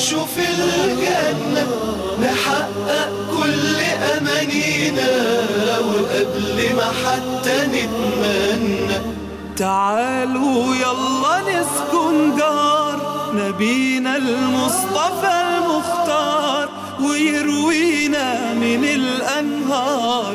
نعيش في الجنة نحقق كل أمانينا وقبل ما حتى نتمنى تعالوا يلا نسكن جار نبينا المصطفى المختار ويروينا من الأنهار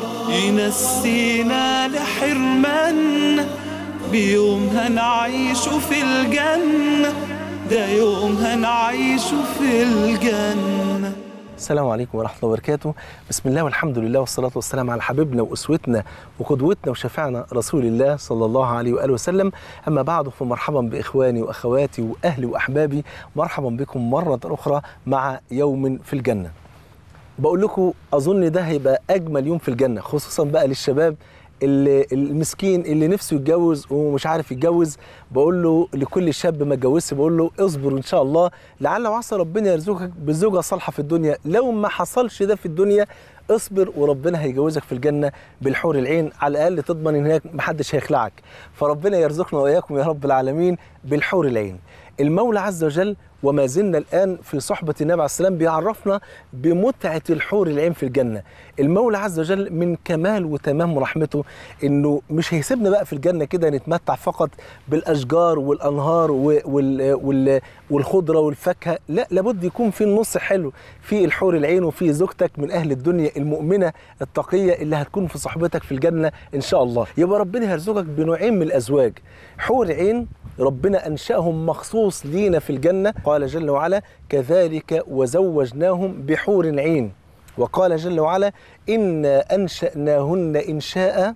ينسينا لحرمنا بيوم هنعيش في الجنة ده يوم هنعيش في الجنة السلام عليكم ورحمة الله وبركاته بسم الله والحمد لله والصلاة والسلام على حبيبنا وأسوتنا وقدوتنا وشفيعنا رسول الله صلى الله عليه وآله وسلم أما بعد فمرحبا بإخواني وأخواتي وأهلي وأحبابي مرحبا بكم مرة أخرى مع يوم في الجنة بقول لكم أظن ده هيبقى أجمل يوم في الجنة خصوصا بقى للشباب اللي المسكين اللي نفسه يتجوز ومش عارف يتجوز بقول له لكل شاب ما اتجوزش بقول له اصبر ان شاء الله لعل وعسى ربنا يرزقك بزوجه صالحه في الدنيا لو ما حصلش ده في الدنيا اصبر وربنا هيجوزك في الجنه بالحور العين على الاقل تضمن ان هناك محدش هيخلعك فربنا يرزقنا واياكم يا رب العالمين بالحور العين المولى عز وجل وما زلنا الآن في صحبة النبي عليه السلام بيعرفنا بمتعة الحور العين في الجنة المولى عز وجل من كمال وتمام رحمته إنه مش هيسيبنا بقى في الجنة كده نتمتع فقط بالأشجار والأنهار و- وال وال والخضرة والفاكهة لا لابد يكون في النص حلو في الحور العين وفي زوجتك من أهل الدنيا المؤمنة التقية اللي هتكون في صحبتك في الجنة إن شاء الله يبقى ربنا يرزقك بنوعين من الأزواج حور عين ربنا أنشأهم مخصوص لينا في الجنة قال جل وعلا كذلك وزوجناهم بحور عين وقال جل وعلا إنا أنشأناهن إنشاء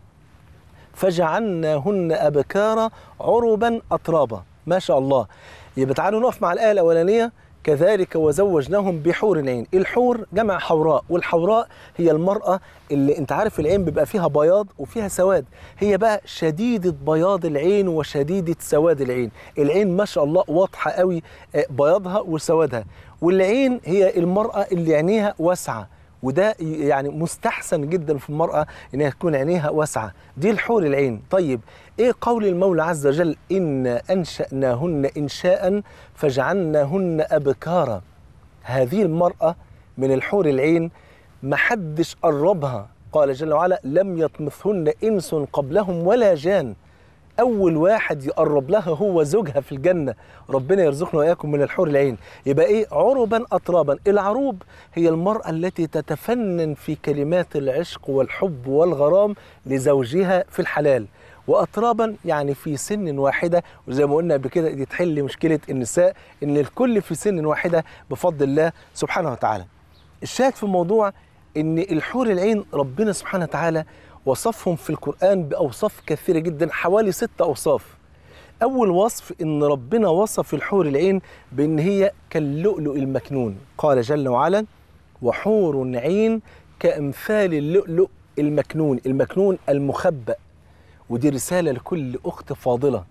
فجعلناهن أبكارا عربا أترابا ما شاء الله يبقى تعالوا نقف مع الآية الأولانية كذلك وزوجناهم بحور عين الحور جمع حوراء والحوراء هي المرأة اللي انت عارف العين بيبقى فيها بياض وفيها سواد هي بقى شديدة بياض العين وشديدة سواد العين العين ما شاء الله واضحة قوي آه، بياضها وسوادها والعين هي المرأة اللي عينيها واسعة وده يعني مستحسن جدا في المرأة إنها تكون عينيها واسعة دي الحور العين طيب إيه قول المولى عز وجل إنا أنشأناهن إنشاء فجعلناهن أبكارا هذه المرأة من الحور العين محدش قربها قال جل وعلا لم يطمثهن إنس قبلهم ولا جان أول واحد يقرب لها هو زوجها في الجنة ربنا يرزقنا وإياكم من الحور العين يبقى إيه عربا أترابا العروب هي المرأة التي تتفنن في كلمات العشق والحب والغرام لزوجها في الحلال وأترابا يعني في سن واحدة وزي ما قلنا قبل كده دي تحل مشكلة النساء إن الكل في سن واحدة بفضل الله سبحانه وتعالى الشاهد في الموضوع ان الحور العين ربنا سبحانه وتعالى وصفهم في القرآن بأوصاف كثيرة جدا حوالي ست أوصاف أول وصف إن ربنا وصف الحور العين بأن هي كاللؤلؤ المكنون قال جل وعلا وحور عين كأمثال اللؤلؤ المكنون المكنون المخبأ ودي رسالة لكل أخت فاضلة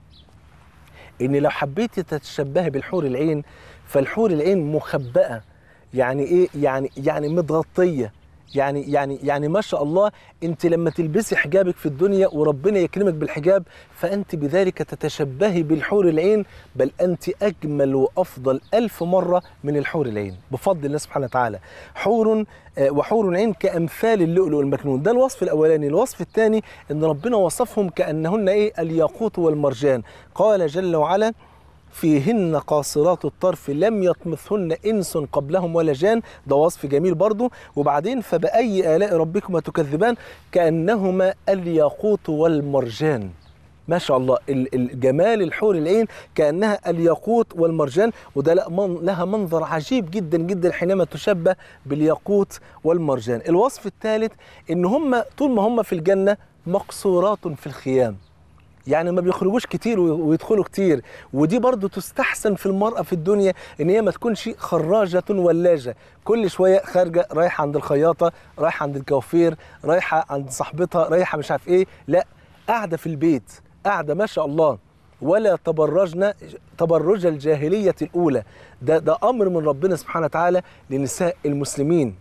ان لو حبيتي تتشبهي بالحور العين فالحور العين مخبأة يعني ايه يعني يعني متغطيه يعني يعني يعني ما شاء الله انت لما تلبسي حجابك في الدنيا وربنا يكرمك بالحجاب فانت بذلك تتشبهي بالحور العين بل انت اجمل وافضل الف مره من الحور العين بفضل الله سبحانه وتعالى حور آه، وحور عين كامثال اللؤلؤ المكنون ده الوصف الاولاني الوصف الثاني ان ربنا وصفهم كانهن ايه الياقوت والمرجان قال جل وعلا فيهن قاصرات الطرف لم يطمثهن انس قبلهم ولا جان ده وصف جميل برضو وبعدين فبأي آلاء ربكما تكذبان كأنهما الياقوت والمرجان ما شاء الله ال- الجمال الحور العين كأنها الياقوت والمرجان وده لا من لها منظر عجيب جدا جدا حينما تشبه بالياقوت والمرجان الوصف الثالث ان هم طول ما هم في الجنة مقصورات في الخيام يعني ما بيخرجوش كتير وي- ويدخلوا كتير ودي برضو تستحسن في المرأة في الدنيا ان هي ما تكونش خراجة ولاجة كل شوية خارجة رايحة عند الخياطة رايحة عند الكوافير رايحة عند صاحبتها رايحة مش عارف ايه لا قاعدة في البيت قاعدة ما شاء الله ولا تبرجنا تبرج الجاهلية الأولى ده ده أمر من ربنا سبحانه وتعالى لنساء المسلمين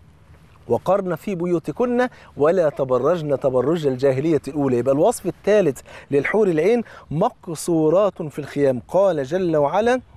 وقرن في بيوتكن ولا تبرجن تبرج الجاهلية الأولى يبقى الوصف الثالث للحور العين مقصورات في الخيام قال جل وعلا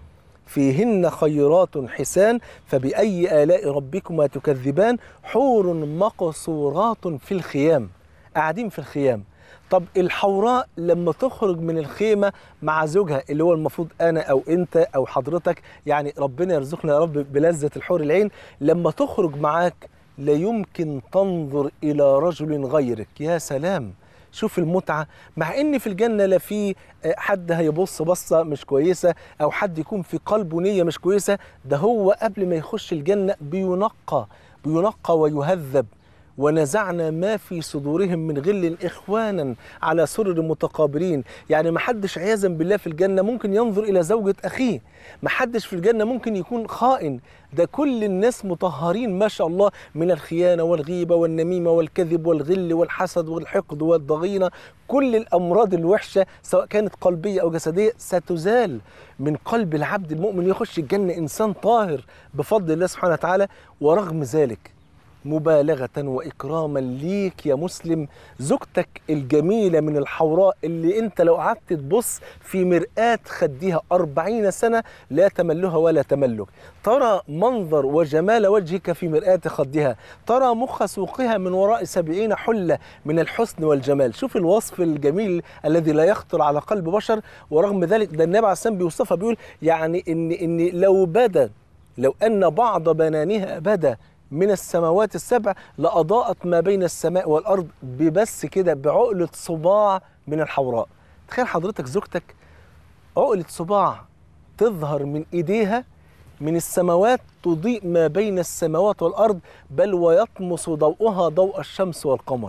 فيهن خيرات حسان فبأي آلاء ربكما تكذبان حور مقصورات في الخيام قاعدين في الخيام طب الحوراء لما تخرج من الخيمة مع زوجها اللي هو المفروض أنا أو أنت أو حضرتك يعني ربنا يرزقنا يا رب بلذة الحور العين لما تخرج معاك لا يمكن تنظر إلى رجل غيرك يا سلام شوف المتعة مع ان في الجنة لا في حد هيبص بصة مش كويسة او حد يكون في قلبه نية مش كويسة ده هو قبل ما يخش الجنة بينقى بينقى ويهذب ونزعنا ما في صدورهم من غل اخوانا على سرر متقابلين يعني ما حدش عياذا بالله في الجنه ممكن ينظر الى زوجه اخيه ما حدش في الجنه ممكن يكون خائن ده كل الناس مطهرين ما شاء الله من الخيانه والغيبه والنميمه والكذب والغل والحسد والحقد والضغينه كل الامراض الوحشه سواء كانت قلبيه او جسديه ستزال من قلب العبد المؤمن يخش الجنه انسان طاهر بفضل الله سبحانه وتعالى ورغم ذلك مبالغة وإكراما ليك يا مسلم زوجتك الجميلة من الحوراء اللي أنت لو قعدت تبص في مرآة خديها أربعين سنة لا تملها ولا تملك ترى منظر وجمال وجهك في مرآة خدها ترى مخ سوقها من وراء سبعين حلة من الحسن والجمال شوف الوصف الجميل الذي لا يخطر على قلب بشر ورغم ذلك ده النبي عليه السلام بيوصفها بيقول يعني إن, إن لو بدا لو أن بعض بنانها بدا من السماوات السبع لأضاءت ما بين السماء والأرض ببس كده بعقلة صباع من الحوراء تخيل حضرتك زوجتك عقلة صباع تظهر من إيديها من السماوات تضيء ما بين السماوات والأرض بل ويطمس ضوءها ضوء الشمس والقمر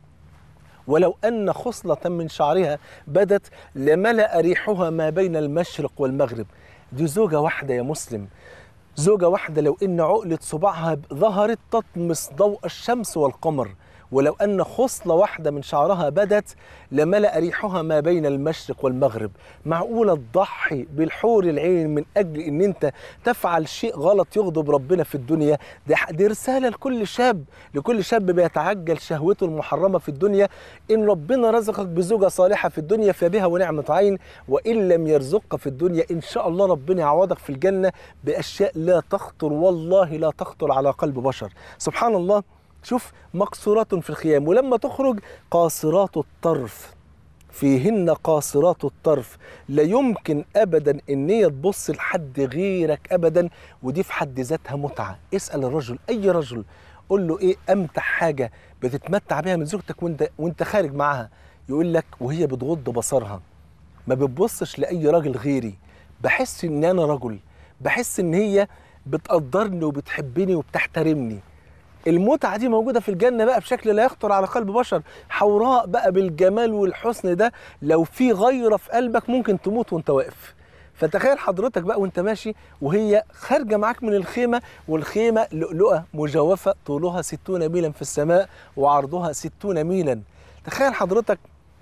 ولو أن خصلة من شعرها بدت لملأ ريحها ما بين المشرق والمغرب دي زوجة واحدة يا مسلم زوجة واحدة لو إن عقلة صباعها ظهرت تطمس ضوء الشمس والقمر ولو أن خصلة واحدة من شعرها بدت لملأ ريحها ما بين المشرق والمغرب معقولة تضحي بالحور العين من أجل أن أنت تفعل شيء غلط يغضب ربنا في الدنيا دي, دي رسالة لكل شاب لكل شاب بيتعجل شهوته المحرمة في الدنيا إن ربنا رزقك بزوجة صالحة في الدنيا فبها ونعمة عين وإن لم يرزقك في الدنيا إن شاء الله ربنا يعوضك في الجنة بأشياء لا تخطر والله لا تخطر على قلب بشر سبحان الله شوف مقصورات في الخيام ولما تخرج قاصرات الطرف فيهن قاصرات الطرف لا يمكن ابدا ان هي تبص لحد غيرك ابدا ودي في حد ذاتها متعه اسال الرجل اي رجل قول له ايه امتع حاجه بتتمتع بيها من زوجتك وانت وانت خارج معاها يقول لك وهي بتغض بصرها ما بتبصش لاي راجل غيري بحس ان انا رجل بحس ان هي بتقدرني وبتحبني وبتحترمني المتعة دي موجودة في الجنة بقى بشكل لا يخطر على قلب بشر حوراء بقى بالجمال والحسن ده لو في غيرة في قلبك ممكن تموت وانت واقف فتخيل حضرتك بقى وانت ماشي وهي خارجة معاك من الخيمة والخيمة لؤلؤة مجوفة طولها ستون ميلا في السماء وعرضها ستون ميلا تخيل حضرتك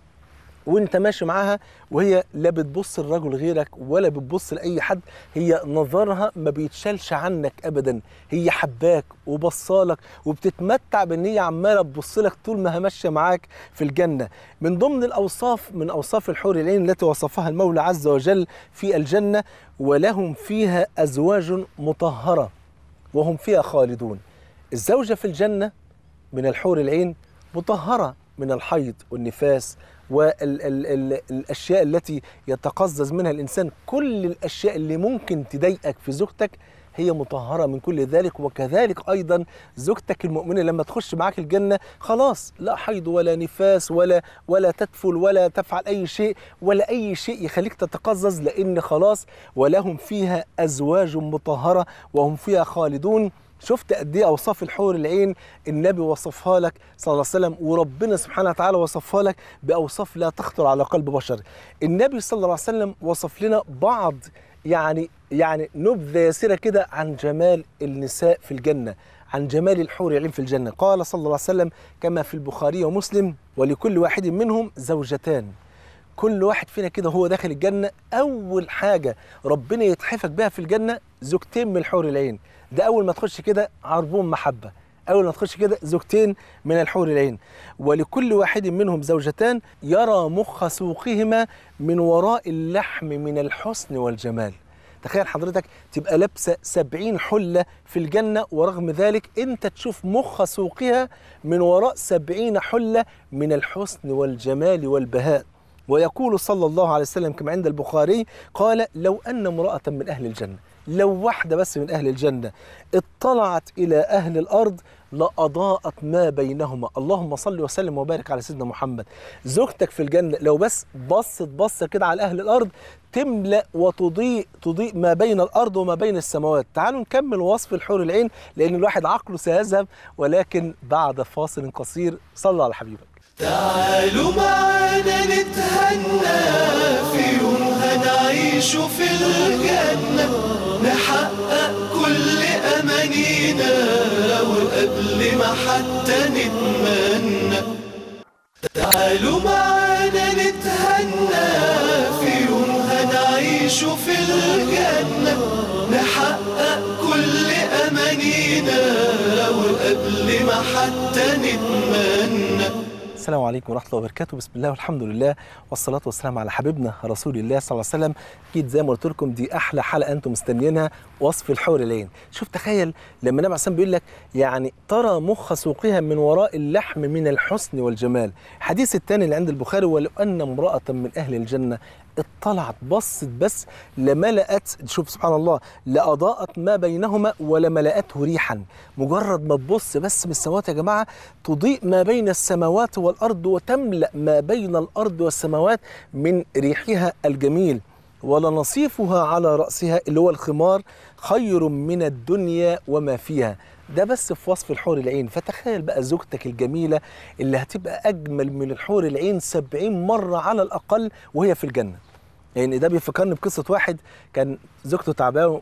وانت ماشي معاها وهي لا بتبص لرجل غيرك ولا بتبص لاي حد هي نظرها ما بيتشالش عنك ابدا هي حباك وبصالك وبتتمتع بان هي عماله تبص لك طول ما هي ماشيه معاك في الجنه من ضمن الاوصاف من اوصاف الحور العين التي وصفها المولى عز وجل في الجنه ولهم فيها ازواج مطهره وهم فيها خالدون الزوجه في الجنه من الحور العين مطهره من الحيض والنفاس والاشياء التي يتقزز منها الانسان كل الاشياء اللي ممكن تضايقك في زوجتك هي مطهرة من كل ذلك وكذلك أيضا زوجتك المؤمنة لما تخش معاك الجنة خلاص لا حيض ولا نفاس ولا ولا تدفل ولا تفعل أي شيء ولا أي شيء يخليك تتقزز لأن خلاص ولهم فيها أزواج مطهرة وهم فيها خالدون شفت قد ايه اوصاف الحور العين النبي وصفها لك صلى الله عليه وسلم وربنا سبحانه وتعالى وصفها لك باوصاف لا تخطر على قلب بشر النبي صلى الله عليه وسلم وصف لنا بعض يعني يعني نبذه يسيره كده عن جمال النساء في الجنه عن جمال الحور العين في الجنه قال صلى الله عليه وسلم كما في البخاري ومسلم ولكل واحد منهم زوجتان كل واحد فينا كده هو داخل الجنه اول حاجه ربنا يتحفك بها في الجنه زوجتين من الحور العين ده اول ما تخش كده عربون محبه اول ما تخش كده زوجتين من الحور العين ولكل واحد منهم زوجتان يرى مخ سوقهما من وراء اللحم من الحسن والجمال تخيل حضرتك تبقى لابسه سبعين حله في الجنه ورغم ذلك انت تشوف مخ سوقها من وراء سبعين حله من الحسن والجمال والبهاء ويقول صلى الله عليه وسلم كما عند البخاري قال لو ان امراه من اهل الجنه لو واحدة بس من أهل الجنة اطلعت إلى أهل الأرض لأضاءت ما بينهما اللهم صل وسلم وبارك على سيدنا محمد زوجتك في الجنة لو بس بصت بصة كده على أهل الأرض تملأ وتضيء تضيء ما بين الأرض وما بين السماوات تعالوا نكمل وصف الحور العين لأن الواحد عقله سيذهب ولكن بعد فاصل قصير صلى على حبيبك تعالوا معانا نتهنى في يوم هنعيش في الجنة نحقق كل أمانينا وقبل ما حتى نتمنى تعالوا معانا نتهنى في يوم هنعيش في الجنة نحقق كل أمانينا وقبل ما حتى نتمنى السلام عليكم ورحمة الله وبركاته بسم الله والحمد لله والصلاة والسلام على حبيبنا رسول الله صلى الله عليه وسلم أكيد زي ما قلت لكم دي أحلى حلقة أنتم مستنيينها وصف الحور العين شوف تخيل لما النبي عليه بيقول لك يعني ترى مخ سوقها من وراء اللحم من الحسن والجمال الحديث الثاني اللي عند البخاري ولو أن امرأة من أهل الجنة اطلعت بصت بس لملأت شوف سبحان الله لأضاءت ما بينهما ولملأته ريحا مجرد ما تبص بس من السماوات يا جماعة تضيء ما بين السماوات والأرض وتملأ ما بين الأرض والسماوات من ريحها الجميل ولنصيفها على رأسها اللي هو الخمار خير من الدنيا وما فيها ده بس في وصف الحور العين فتخيل بقى زوجتك الجميلة اللي هتبقى أجمل من الحور العين سبعين مرة على الأقل وهي في الجنة يعني ده بيفكرني بقصة واحد كان زوجته تعبانة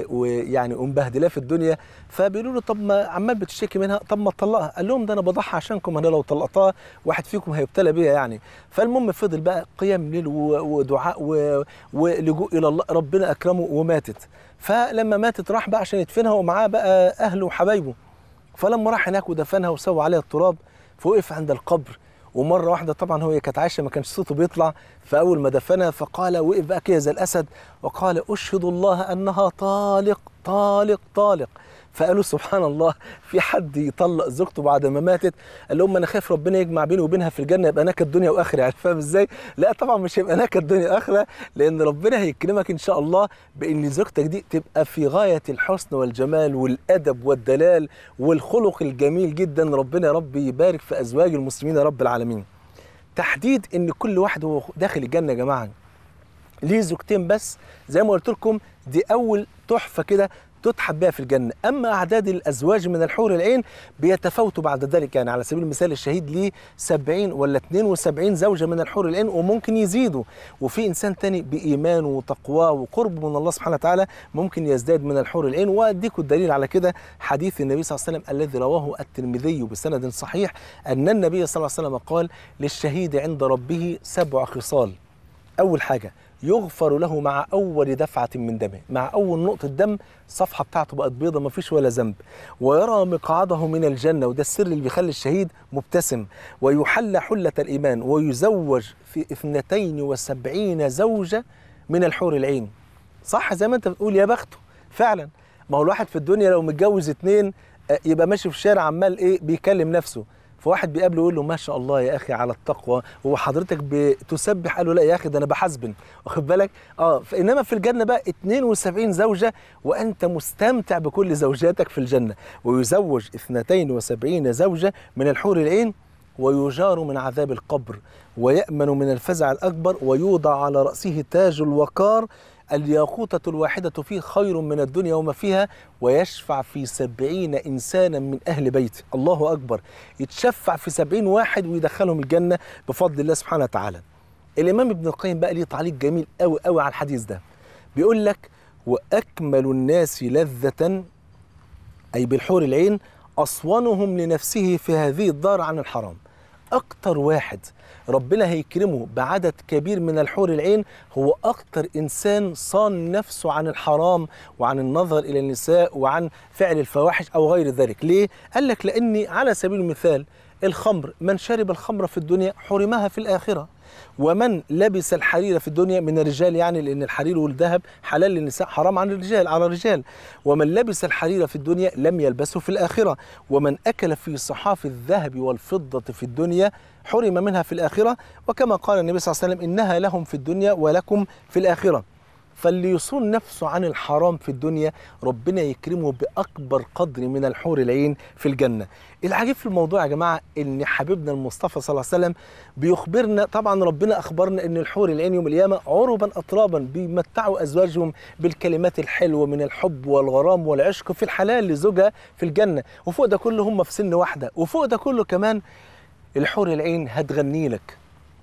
ويعني ومبهدلاه في الدنيا فبيقولوا له طب ما عمال بتشتكي منها طب ما تطلقها قال لهم ده انا بضحي عشانكم انا لو طلقتها واحد فيكم هيبتلى بيها يعني فالمهم فضل بقى قيام ليل ودعاء ولجوء الى الله ربنا اكرمه وماتت فلما ماتت راح بقى عشان يدفنها ومعاه بقى اهله وحبايبه فلما راح هناك ودفنها وسوى عليها التراب فوقف عند القبر ومره واحده طبعا هو كانت عايشه ما كانش صوته بيطلع فاول ما دفنها فقال وقف بقى كده زي الاسد وقال اشهد الله انها طالق طالق طالق فقالوا سبحان الله في حد يطلق زوجته بعد ما ماتت قال لهم انا خايف ربنا يجمع بيني وبينها في الجنه يبقى نكد دنيا واخره يعني فاهم ازاي؟ لا طبعا مش هيبقى نكد دنيا واخره لان ربنا هيكرمك ان شاء الله بان زوجتك دي تبقى في غايه الحسن والجمال والادب والدلال والخلق الجميل جدا ربنا يا رب يبارك في ازواج المسلمين يا رب العالمين. تحديد ان كل واحد هو داخل الجنه يا جماعه ليه زوجتين بس زي ما قلت لكم دي اول تحفه كده تتحب بها في الجنة أما أعداد الأزواج من الحور العين بيتفاوتوا بعد ذلك يعني على سبيل المثال الشهيد ليه 70 ولا 72 زوجة من الحور العين وممكن يزيدوا وفي إنسان تاني بإيمانه وتقواه وقربه من الله سبحانه وتعالى ممكن يزداد من الحور العين وأديكم الدليل على كده حديث النبي صلى الله عليه وسلم الذي رواه الترمذي بسند صحيح أن النبي صلى الله عليه وسلم قال للشهيد عند ربه سبع خصال أول حاجة يغفر له مع أول دفعة من دمه مع أول نقطة دم الصفحة بتاعته بقت بيضة ما فيش ولا ذنب ويرى مقعده من الجنة وده السر اللي بيخلي الشهيد مبتسم ويحل حلة الإيمان ويزوج في اثنتين وسبعين زوجة من الحور العين صح زي ما انت بتقول يا بخته فعلا ما هو الواحد في الدنيا لو متجوز اتنين يبقى ماشي في الشارع عمال ايه بيكلم نفسه فواحد بيقابله يقول له ما شاء الله يا اخي على التقوى هو حضرتك بتسبح قال له لا يا اخي ده انا بحاسبن واخد بالك اه انما في الجنه بقى 72 زوجه وانت مستمتع بكل زوجاتك في الجنه ويزوج 72 زوجه من الحور العين ويجار من عذاب القبر ويأمن من الفزع الأكبر ويوضع على رأسه تاج الوقار الياقوتة الواحدة فيه خير من الدنيا وما فيها ويشفع في سبعين إنسانا من أهل بيته الله أكبر يتشفع في سبعين واحد ويدخلهم الجنة بفضل الله سبحانه وتعالى الإمام ابن القيم بقى ليه تعليق جميل أوي أوي على الحديث ده بيقول لك وأكمل الناس لذة أي بالحور العين أصونهم لنفسه في هذه الدار عن الحرام أكتر واحد ربنا هيكرمه بعدد كبير من الحور العين هو أكتر إنسان صان نفسه عن الحرام وعن النظر إلى النساء وعن فعل الفواحش أو غير ذلك ليه؟ قال لك لأني على سبيل المثال الخمر من شرب الخمر في الدنيا حرمها في الآخرة ومن لبس الحرير في الدنيا من الرجال يعني لأن الحرير والذهب حلال للنساء حرام عن الرجال على الرجال ومن لبس الحرير في الدنيا لم يلبسه في الآخرة ومن أكل في صحاف الذهب والفضة في الدنيا حرم منها في الآخرة وكما قال النبي صلى الله عليه وسلم إنها لهم في الدنيا ولكم في الآخرة فاللي يصون نفسه عن الحرام في الدنيا ربنا يكرمه بأكبر قدر من الحور العين في الجنة العجيب في الموضوع يا جماعة إن حبيبنا المصطفى صلى الله عليه وسلم بيخبرنا طبعا ربنا أخبرنا إن الحور العين يوم القيامة عربا أطرابا بيمتعوا أزواجهم بالكلمات الحلوة من الحب والغرام والعشق في الحلال لزوجها في الجنة وفوق ده كله هم في سن واحدة وفوق ده كله كمان الحور العين هتغني لك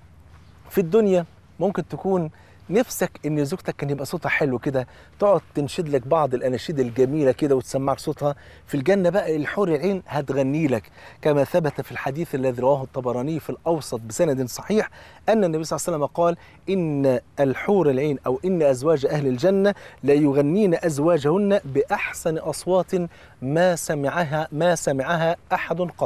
في الدنيا ممكن تكون نفسك ان زوجتك كان يبقى صوتها حلو كده تقعد تنشد لك بعض الاناشيد الجميله كده وتسمعك صوتها في الجنه بقى الحور العين هتغني لك كما ثبت في الحديث الذي رواه الطبراني في الاوسط بسند صحيح ان النبي صلى الله عليه وسلم قال ان الحور العين او ان ازواج اهل الجنه لا يغنين ازواجهن باحسن اصوات ما سمعها ما سمعها احد قط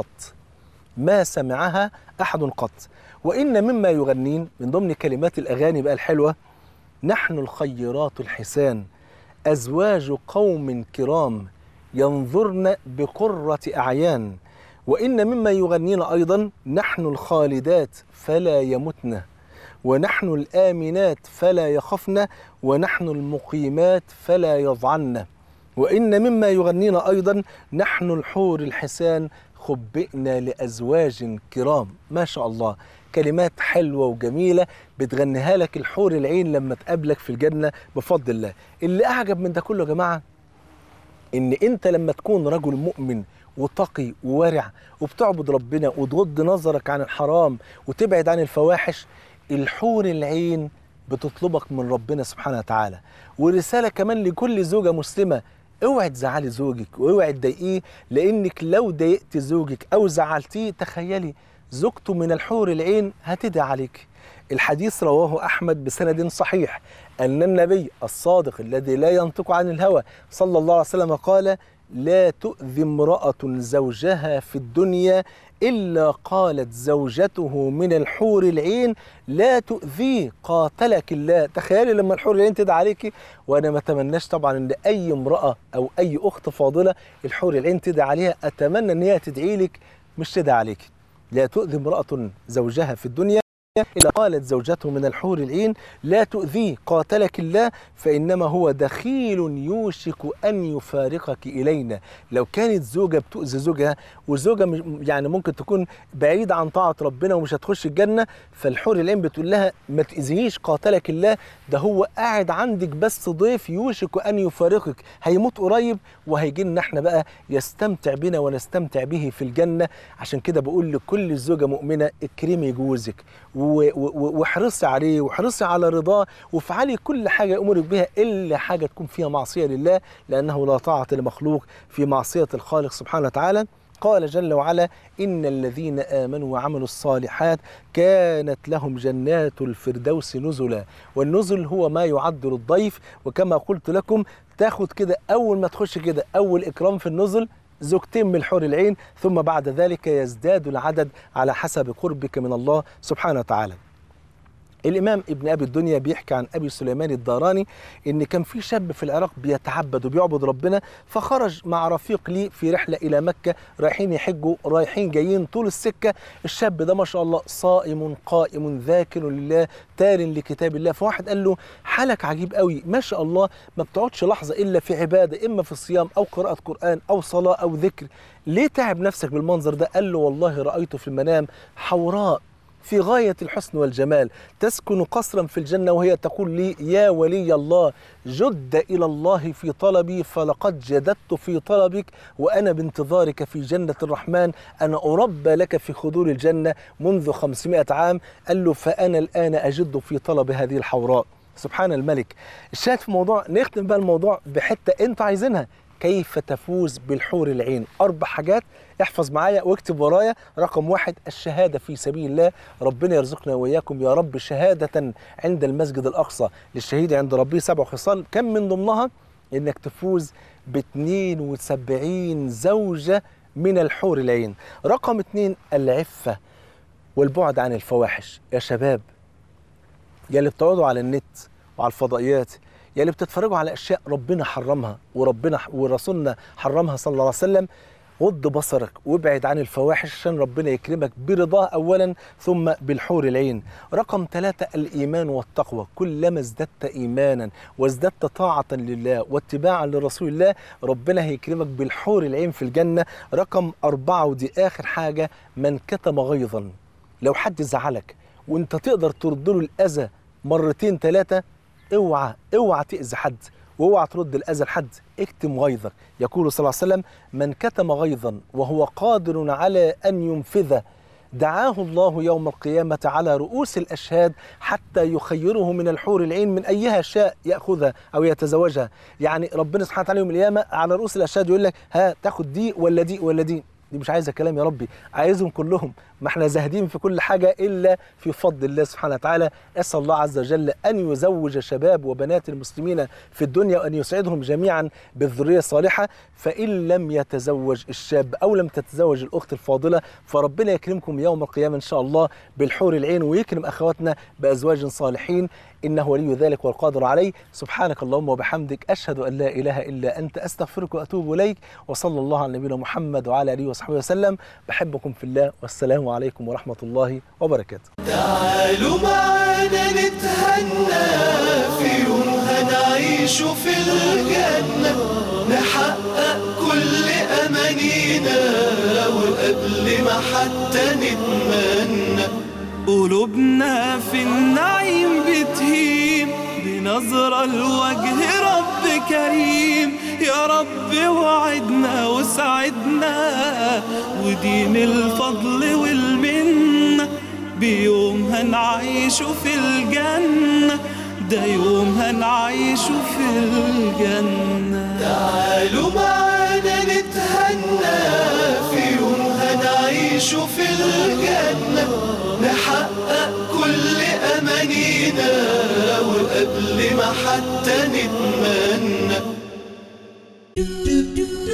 ما سمعها احد قط وان مما يغنين من ضمن كلمات الاغاني بقى الحلوه نحن الخيرات الحسان ازواج قوم كرام ينظرن بقره اعيان وان مما يغنين ايضا نحن الخالدات فلا يمتن ونحن الامنات فلا يخفن ونحن المقيمات فلا يضعن وان مما يغنين ايضا نحن الحور الحسان خبئنا لازواج كرام ما شاء الله كلمات حلوه وجميله بتغنيها لك الحور العين لما تقابلك في الجنه بفضل الله اللي اعجب من ده كله يا جماعه ان انت لما تكون رجل مؤمن وتقي وورع وبتعبد ربنا وتغض نظرك عن الحرام وتبعد عن الفواحش الحور العين بتطلبك من ربنا سبحانه وتعالى ورساله كمان لكل زوجه مسلمه اوعي تزعلي زوجك واوعي تضايقيه لانك لو ضايقت زوجك او زعلتيه تخيلي زوجته من الحور العين هتدعي عليك الحديث رواه احمد بسند صحيح ان النبي الصادق الذي لا ينطق عن الهوى صلى الله عليه وسلم قال لا تؤذي امراه زوجها في الدنيا الا قالت زوجته من الحور العين لا تؤذيه قاتلك الله تخيلي لما الحور العين تدعي عليكي وانا ما اتمناش طبعا ان اي امراه او اي اخت فاضله الحور العين تدعي عليها اتمنى ان هي تدعي لك مش تدعي عليك لا تؤذي امراه زوجها في الدنيا إذا قالت زوجته من الحور العين لا تؤذيه قاتلك الله فإنما هو دخيل يوشك أن يفارقك إلينا لو كانت زوجة بتؤذي زوجها وزوجة مش- يعني ممكن تكون بعيدة عن طاعة ربنا ومش هتخش الجنة فالحور العين بتقول لها ما تأذيش قاتلك الله ده هو قاعد عندك بس ضيف يوشك أن يفارقك هيموت قريب وهيجي لنا احنا بقى يستمتع بنا ونستمتع به في الجنة عشان كده بقول لكل زوجة مؤمنة اكرمي جوزك و- و- و- واحرصي عليه واحرصي على رضاه وافعلي كل حاجة يأمرك بها إلا حاجة تكون فيها معصية لله لأنه لا طاعة لمخلوق في معصية الخالق سبحانه وتعالى قال جل وعلا إن الذين آمنوا وعملوا الصالحات كانت لهم جنات الفردوس نزلا والنزل هو ما يعد للضيف وكما قلت لكم تاخد كده أول ما تخش كده أول إكرام في النزل زوجتين من الحور العين ثم بعد ذلك يزداد العدد على حسب قربك من الله سبحانه وتعالى الإمام ابن أبي الدنيا بيحكي عن أبي سليمان الداراني إن كان في شاب في العراق بيتعبد وبيعبد ربنا فخرج مع رفيق ليه في رحلة إلى مكة رايحين يحجوا رايحين جايين طول السكة الشاب ده ما شاء الله صائم قائم ذاكر لله تار لكتاب الله فواحد قال له حالك عجيب قوي ما شاء الله ما بتقعدش لحظة إلا في عبادة إما في صيام أو قراءة قرآن أو صلاة أو ذكر ليه تعب نفسك بالمنظر ده قال له والله رأيته في المنام حوراء في غاية الحسن والجمال تسكن قصرا في الجنة وهي تقول لي يا ولي الله جد إلى الله في طلبي فلقد جددت في طلبك وأنا بانتظارك في جنة الرحمن أنا أربى لك في خدور الجنة منذ خمسمائة عام قال له فأنا الآن أجد في طلب هذه الحوراء سبحان الملك الشاهد في الموضوع نختم بقى الموضوع بحتة أنتوا عايزينها كيف تفوز بالحور العين أربع حاجات احفظ معايا واكتب ورايا رقم واحد الشهادة في سبيل الله ربنا يرزقنا وإياكم يا رب شهادة عند المسجد الأقصى للشهيد عند ربه سبع خصال كم من ضمنها إنك تفوز ب 72 زوجة من الحور العين رقم اتنين العفة والبعد عن الفواحش يا شباب يا اللي بتقعدوا على النت وعلى الفضائيات يا اللي بتتفرجوا على اشياء ربنا حرمها وربنا ورسولنا حرمها صلى الله عليه وسلم غض بصرك وابعد عن الفواحش عشان ربنا يكرمك برضاه اولا ثم بالحور العين رقم ثلاثة الإيمان والتقوى كلما ازددت إيمانا وازددت طاعة لله واتباعا لرسول الله ربنا هيكرمك بالحور العين في الجنة رقم أربعة ودي آخر حاجة من كتم غيظا لو حد زعلك وانت تقدر ترد له الأذى مرتين ثلاثة اوعى اوعى تأذي حد واوعى ترد الاذى لحد اكتم غيظك يقول صلى الله عليه وسلم من كتم غيظا وهو قادر على ان ينفذه دعاه الله يوم القيامة على رؤوس الأشهاد حتى يخيره من الحور العين من أيها شاء يأخذها أو يتزوجها يعني ربنا سبحانه وتعالى يوم القيامة على رؤوس الأشهاد يقول لك ها تاخد دي ولا دي ولا دي دي مش عايزه كلام يا ربي عايزهم كلهم ما احنا زاهدين في كل حاجه الا في فضل الله سبحانه وتعالى اسال الله عز وجل ان يزوج شباب وبنات المسلمين في الدنيا وان يسعدهم جميعا بالذريه الصالحه فان لم يتزوج الشاب او لم تتزوج الاخت الفاضله فربنا يكرمكم يوم القيامه ان شاء الله بالحور العين ويكرم اخواتنا بازواج صالحين انه ولي ذلك والقادر عليه سبحانك اللهم وبحمدك اشهد ان لا اله الا انت استغفرك واتوب اليك وصلى الله على نبينا محمد وعلى اله وصحبه وسلم بحبكم في الله والسلام عليكم ورحمه الله وبركاته تعالوا معانا نتهنى في يوم هنعيش في الجنة نحقق كل أمانينا وقبل ما حتى نتمنى قلوبنا في النعيم بتهيم بنظرة لوجه رب كريم يا رب وعدنا وسعدنا ودين الفضل والمنة بيوم هنعيش في الجنة ده يوم هنعيش في الجنة تعالوا معانا نتهنى في يوم هنعيش في الجنة نحقق كل أمانينا وقبل ما حتى نتمنى